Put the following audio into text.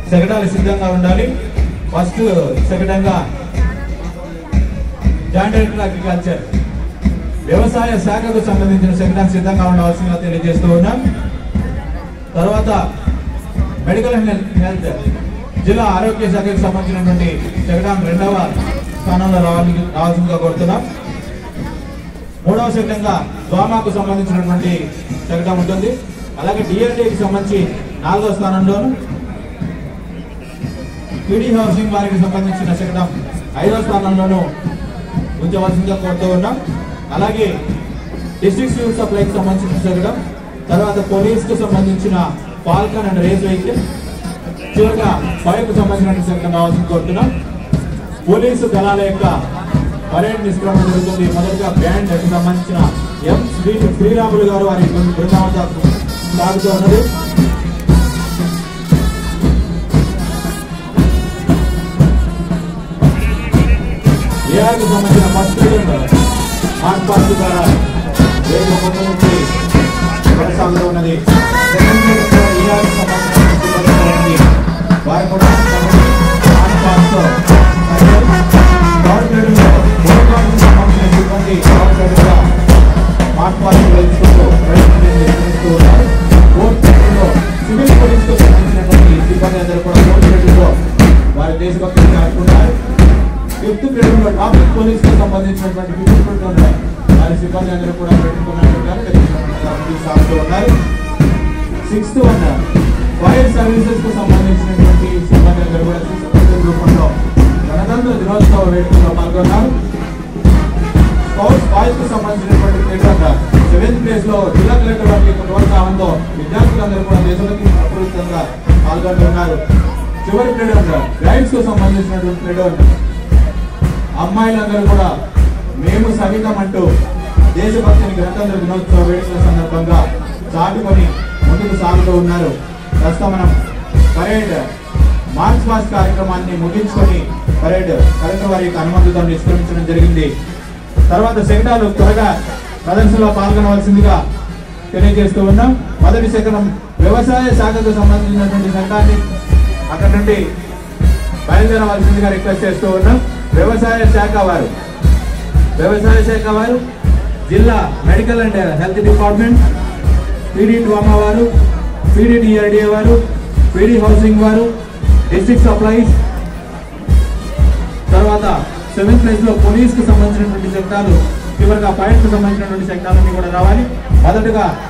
శకటాలు సిద్ధంగా ఉండాలి ఫస్ట్ శకటంగా జాయింట్ డైరెక్టర్ అగ్రికల్చర్ వ్యవసాయ శాఖకు సంబంధించిన శకటం సిద్ధంగా ఉండవలసిందిగా తెలియజేస్తూ ఉన్నాం తర్వాత మెడికల్ అండ్ హెల్త్ జిల్లా ఆరోగ్య శాఖకు సంబంధించినటువంటి శకటం రెండవ స్థానంలో రావాలి రావాల్సిందిగా కోరుతున్నాం మూడవ శకటంగా ద్వామాకు సంబంధించినటువంటి శకటం ఉంటుంది అలాగే డిఎల్డీకి సంబంధించి నాలుగవ స్థానంలోను పీడీ హౌసింగ్ వారికి సంబంధించిన శకటం ఐదవ స్థానంలోనూ ఉంచవలసిందిగా కోరుతూ ఉన్నాం అలాగే డిస్ట్రిక్ట్ సివిల్ సప్లైకి సంబంధించిన శకటం తర్వాత పోలీస్ కు సంబంధించిన ఫాల్కన్ అండ్ రేస్ వెహికల్ చివరిగా ఫైర్ కు సంబంధించిన శకటం రావాల్సింది కోరుతున్నాం పోలీసు దళాల యొక్క పరేడ్ నిష్క్రమణ జరుగుతుంది మొదటిగా బ్యాండ్ కు సంబంధించిన ఎం శ్రీ శ్రీరాములు గారు వారి బృందావత సాగుతూ ఉన్నది ఏఆర్కి సంబంధించిన ఫస్ట్ మార్క్ పార్టీ ద్వారా రేపు ముందు నుంచి కొనసాగుతూ ఉన్నది సెకండ్ ఫేజ్ లో ఏఆర్కి సంబంధించిన సిబ్బంది ఉంది. వారు కూడా మార్క్ పాస్తో థర్డ్ గ్రేడ్ లో ప్రోగ్రామ్ సంబంధించిన సిబ్బంది థర్డ్ గ్రేడ్ గా మార్క్ పాస్ వేసుకుంటూ ప్రయత్నం నిర్వహిస్తూ ఉన్నారు ఫోర్త్ గ్రేడ్ లో సివిల్ పోలీస్ కు సంబంధించినటువంటి సిబ్బంది అందరూ కూడా ఫోర్త్ గ్రేడ్ లో వారి దేశభక్తిని చాటుకున్నారు ఫిఫ్త్ గ్రేడ్ లో ట్రాఫిక్ పోలీస్ కు సంబంధించినటువంటి ఫిఫ్త్ గ్రేడ్ లో వారి సిబ్బంది అందరూ కూడా పెట్టుకున్నట్టుగా సాగుతూ ఉన్నారు సిక్స్త్ వన్ ఫైర్ సర్వీసెస్ కు సంబంధించినటువంటి సిబ్బంది అందరూ కూడా సిక్స్త్ రూపంలో గణతంత్ర దినోత్సవ వేడుకల్లో పాల్గొన్నారు స్కౌట్స్ బాయ్స్ కు సంబంధించినటువంటి క్రీడగా సెవెంత్ ప్లేస్ లో జిల్లా కలెక్టర్ వారి యొక్క ప్రోత్సాహంతో విద్యార్థులందరూ కూడా దేశంలోకి అప్రవృత్తంగా పాల్గొంటున్నారు చివరి క్రీడ గైడ్స్ కు సంబంధించినటువంటి క్రీడ అమ్మాయిలందరూ కూడా మేము సహితం అంటూ దేశభక్తిని గణతంత్ర దినోత్సవ వేడుకల సందర్భంగా చాటుకొని ముందుకు సాగుతూ ఉన్నారు ప్రస్తుతం మనం పరేడ్ మార్చ్ పాస్ట్ కార్యక్రమాన్ని ముగించుకొని పరేడ్ కలెక్టర్ వారి యొక్క అనుమతితో నిష్క్రమించడం జరిగింది తర్వాత శకటాలు త్వరగా ప్రదర్శనలో పాల్గొనవలసిందిగా తెలియజేస్తూ ఉన్నాం మొదటి శకటం వ్యవసాయ శాఖకు సంబంధించినటువంటి శకటాన్ని అక్కడ నుండి బయలుదేరవలసిందిగా రిక్వెస్ట్ చేస్తూ ఉన్నాం వ్యవసాయ శాఖ వారు వ్యవసాయ శాఖ వారు జిల్లా medical and health department PD DWAMA వారు పీడీ డిఆర్డిఏ వారు పీడీ హౌసింగ్ వారు డిస్ట్రిక్ట్ సప్లైస్ తర్వాత సెవెంత్ ప్లేస్ లో పోలీస్ కు సంబంధించినటువంటి చట్టాలు చివరిగా ఫైర్ కు సంబంధించినటువంటి చట్టాలన్నీ కూడా రావాలి మొదటగా